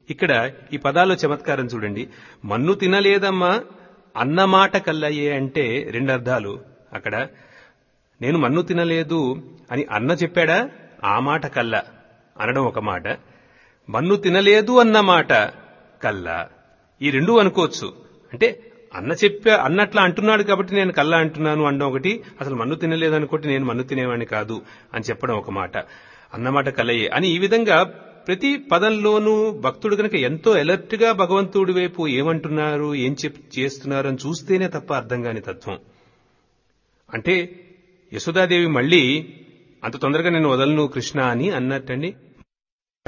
ఇక్కడ ఈ పదాల్లో చమత్కారం చూడండి మన్ను తినలేదమ్మా అన్నమాట కల్లయ్యే అంటే రెండు అర్థాలు అక్కడ నేను మన్ను తినలేదు అని అన్న చెప్పాడా ఆ మాట కల్ల అనడం ఒక మాట మన్ను తినలేదు అన్న మాట కల్ల ఈ రెండు అనుకోవచ్చు అంటే అన్న చెప్పా అన్నట్లా అంటున్నాడు కాబట్టి నేను కల్లా అంటున్నాను అనడం ఒకటి అసలు మన్ను తినలేదు అనుకోటి నేను మన్ను తినేవాడిని కాదు అని చెప్పడం ఒక మాట అన్నమాట కలయే అని ఈ విధంగా ప్రతి పదంలోనూ భక్తుడు కనుక ఎంతో అలర్ట్ గా భగవంతుడి వైపు ఏమంటున్నారు ఏం చెప్ చేస్తున్నారు అని చూస్తేనే తప్ప అర్థం కాని తత్వం అంటే యశోదాదేవి మళ్ళీ అంత తొందరగా నేను వదలను కృష్ణ అని అన్నట్టండి